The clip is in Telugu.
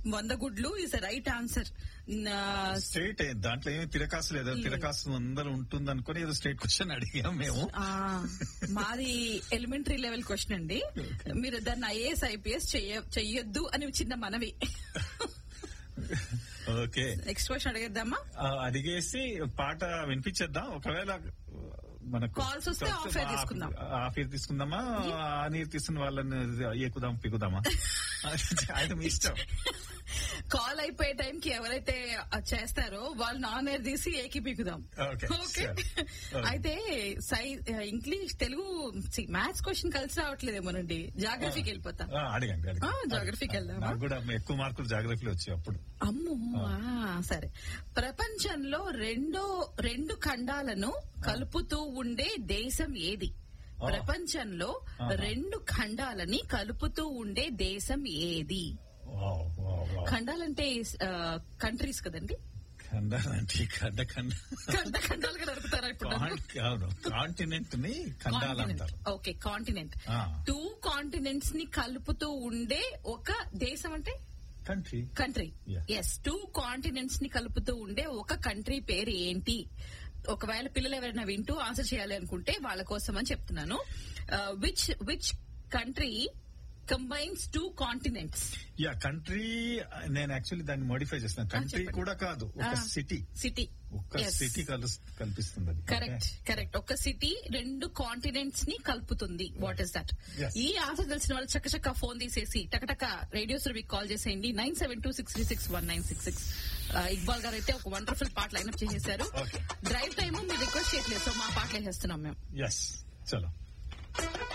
వంద గుడ్లు ఇస్ రైట్ ఆన్సర్ స్ట్రేట్ దాంట్లో ఏమి తిరకాసు లేదు తిరకాసు అందరూ ఉంటుంది అనుకుని ఏదో స్ట్రేట్ క్వశ్చన్ అడిగాం మేము మాది ఎలిమెంటరీ లెవెల్ క్వశ్చన్ అండి మీరు దాన్ని ఐఏఎస్ ఐపీఎస్ చెయ్యొద్దు అని చిన్న మనవి ఓకే నెక్స్ట్ క్వశ్చన్ అడిగేద్దామా ఆ, అడిగేసి పాట వినిపించేద్దాం ఒకవేళ మనకు Calls వస్తే off air తీసుకుందాం. ఆఫ్ ఇయర్ తీసుకుందామా ఆ నీరు తీసుకున్న వాళ్ళని ఎక్కుదాం పిగుదామా అది మీ ఇష్టం కాల్ అయిపోయే టైం కి ఎవరైతే చేస్తారో వాళ్ళు నాన్ ఎయిర్ తీసి ఏకి పీకుదాం Okay, ఓకే sure. Okay. అయితే సై ఇంగ్లీష్ తెలుగు మ్యాథ్స్ క్వశ్చన్ కలిసి రావట్లేదేమోనండి జాగ్రఫీకి వెళ్ళిపోతా ఆ, అడగండి అడగండి. ఆ, జాగ్రఫీకి వెళ్దామా? నాకు కూడా ఎక్కువ మార్కులు జాగ్రఫీలో వచ్చాయి అప్పుడు అమ్మో ఆ, సరే ప్రపంచంలో రెండో రెండు ఖండాలను కలుపుతూ ఉండే దేశం ఏది ఆ. ప్రపంచంలో ఆహా. రెండు ఖండాలని కలుపుతూ ఉండే దేశం ఏది వావ్, వావ్, వావ్. ఖండాలంటే కంట్రీస్ కదండి ఖండాలంటే ఖండ ఖండ ఖండ ఖండాలుగా నడుపుతారా ఇప్పుడు నన్ను? కాదు కాంటినెంట్ ని ఖండాలు అంటారు ఓకే కాంటినెంట్ ఆ. టూ కాంటినెంట్స్ ని కలుపుతూ ఉండే ఒక దేశం అంటే country country Yeah. Yes two continents ని కలుపుతూ ఉండే ఒక కంట్రీ పేరు ఏంటి ఒకవేళ పిల్లలు ఎవరైనా వింటూ ఆన్సర్ చేయాలి అనుకుంటే వాళ్ళ కోసం అని చెప్తున్నాను which which country combines two continents yeah country నేను యాక్చువల్లీ దాన్ని మోడిఫై చేస్తాను కంట్రీ చెప్పండి. కూడా కాదు ఒక ఆ. సిటీ సిటీ ఒక సిటీ కల్పిస్తుంది అది. కరెక్ట్ కరెక్ట్ ఒక సిటీ రెండు కాంటినెంట్స్ ని కలుపుతుంది వాట్ ఇస్ దట్ Yes. ఈ ఆన్సర్ తెలిసిన వాళ్ళు చక్క చక్క ఫోన్ తీసేసి టకటక రేడియో సురభికి కాల్ చేసేయండి nine seven two six three six one nine six six Iqbal garu అయితే ఒక వండర్ఫుల్ పాట లైన్అప్ చేసేసారు Okay. డ్రైవ్ టైమ్ మీరు రిక్వెస్ట్ చేయట్లేదు సో మా పాటలు వేసేస్తున్నాం మేము ఎస్ చలో